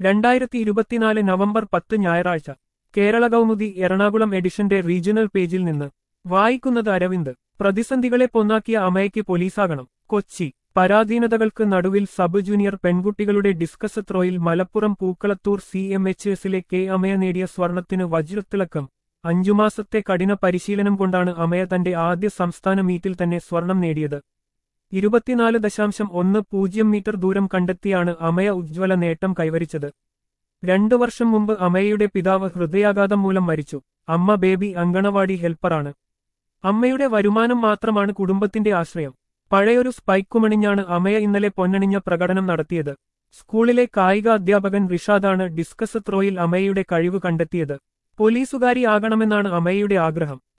രണ്ടായിരത്തി ഇരുപത്തിനാല് നവംബർ പത്ത് ഞായറാഴ്ച കേരള കൗമുദി എറണാകുളം എഡിഷന്റെ റീജിയണൽ പേജിൽ നിന്ന് വായിക്കുന്നത് അരവിന്ദ് പ്രതിസന്ധികളെ പൊന്നാക്കിയ അമയ്ക്ക് പോലീസാകണം കൊച്ചി പരാധീനതകൾക്ക് നടുവിൽ സബ് ജൂനിയർ പെൺകുട്ടികളുടെ ഡിസ്കസ് ത്രോയിൽ Malappuram Pookkolathur C M H എസിലെ കെ അമയ നേടിയ സ്വർണത്തിന് വജ്രത്തിളക്കം അഞ്ചു മാസത്തെ കഠിന പരിശീലനം കൊണ്ടാണ് അമയ തന്റെ ആദ്യ സംസ്ഥാന മീറ്റിൽ തന്നെ സ്വർണം നേടിയത് ഇരുപത്തിനാല് ദശാംശം ഒന്ന് പൂജ്യം മീറ്റർ ദൂരം കണ്ടെത്തിയാണ് അമയ ഉജ്ജ്വല നേട്ടം കൈവരിച്ചത് രണ്ടു വർഷം മുമ്പ് അമയയുടെ പിതാവ് ഹൃദയാഘാതം മൂലം മരിച്ചു അമ്മ ബേബി അങ്കണവാടി ഹെൽപ്പറാണ് അമ്മയുടെ വരുമാനം മാത്രമാണ് കുടുംബത്തിന്റെ ആശ്രയം പഴയൊരു സ്പൈക്കുമണിഞ്ഞാണ് അമയ ഇന്നലെ പൊന്നണിഞ്ഞ പ്രകടനം നടത്തിയത് സ്കൂളിലെ കായിക അധ്യാപകൻ റിഷാദാണ് ഡിസ്കസ് ത്രോയിൽ അമയയുടെ കഴിവ് കണ്ടെത്തിയത് പോലീസുകാരി ആകണമെന്നാണ് അമയയുടെ ആഗ്രഹം